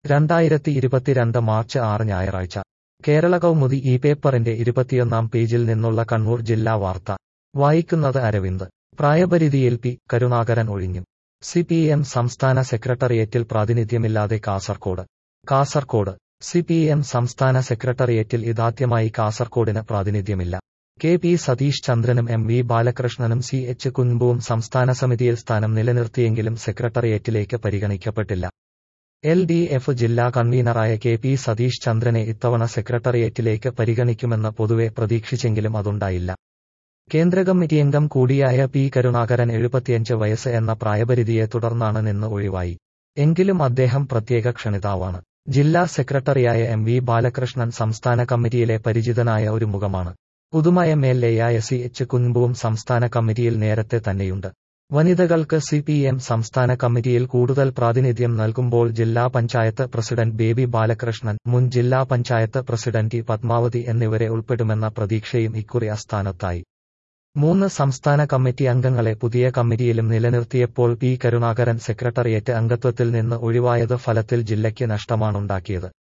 രണ്ടായിരത്തി ഇരുപത്തിരണ്ട് മാർച്ച് ആറ് ഞായറാഴ്ച കേരള കൗമുദി ഈ പേപ്പറിന്റെ ഇരുപത്തിയൊന്നാം പേജിൽ നിന്നുള്ള കണ്ണൂർ ജില്ലാ വാർത്ത വായിക്കുന്നത് അരവിന്ദ് പ്രായപരിധിയിൽ പി കരുണാകരൻ ഒഴിഞ്ഞു സി പി എം സംസ്ഥാന സെക്രട്ടേറിയറ്റിൽ പ്രാതിനിധ്യമില്ലാതെ Kasaragod Kasaragod C P M സംസ്ഥാന സെക്രട്ടേറിയറ്റിൽ ഇതാദ്യമായി കാസർകോടിന് പ്രാതിനിധ്യമില്ല കെ പി സതീഷ് ചന്ദ്രനും എം വി ബാലകൃഷ്ണനും സി എച്ച് കുൻബുവും സംസ്ഥാന സമിതിയിൽ സ്ഥാനം നിലനിർത്തിയെങ്കിലും സെക്രട്ടേറിയറ്റിലേക്ക് പരിഗണിക്കപ്പെട്ടില്ല എൽ ഡി എഫ് ജില്ലാ കൺവീനറായ കെ പി സതീഷ് ചന്ദ്രനെ ഇത്തവണ സെക്രട്ടേറിയറ്റിലേക്ക് പരിഗണിക്കുമെന്ന് പൊതുവെ പ്രതീക്ഷിച്ചെങ്കിലും അതുണ്ടായില്ല കേന്ദ്ര കമ്മിറ്റി അംഗം കൂടിയായ പി കരുണാകരൻ എഴുപത്തിയഞ്ച് വയസ്സ് എന്ന പ്രായപരിധിയെ തുടർന്നാണ് നിന്ന് ഒഴിവായി എങ്കിലും അദ്ദേഹം പ്രത്യേക ക്ഷണിതാവാണ് ജില്ലാ സെക്രട്ടറിയായ എം വി ബാലകൃഷ്ണൻ സംസ്ഥാന കമ്മിറ്റിയിലെ പരിചിതനായ ഒരു മുഖമാണ് പുതുമ എം എൽ എയായ സി എച്ച് കുൻബുവും സംസ്ഥാന കമ്മിറ്റിയിൽ നേരത്തെ തന്നെയുണ്ട് വനിതകൾക്ക് സി പി എം സംസ്ഥാന കമ്മിറ്റിയിൽ കൂടുതൽ പ്രാതിനിധ്യം നൽകുമ്പോൾ ജില്ലാ പഞ്ചായത്ത് പ്രസിഡന്റ് ബേബി ബാലകൃഷ്ണൻ മുൻ ജില്ലാ പഞ്ചായത്ത് പ്രസിഡന്റ് ടി പത്മാവതി എന്നിവരെ ഉൾപ്പെടുമെന്ന പ്രതീക്ഷയും ഇക്കുറി അസ്ഥാനത്തായി മൂന്ന് സംസ്ഥാന കമ്മിറ്റി അംഗങ്ങളെ പുതിയ കമ്മിറ്റിയിലും നിലനിർത്തിയപ്പോൾ പി കരുണാകരൻ സെക്രട്ടേറിയറ്റ് അംഗത്വത്തിൽ നിന്ന് ഒഴിവായത് ഫലത്തിൽ ജില്ലയ്ക്ക് നഷ്ടമാണുണ്ടാക്കിയത്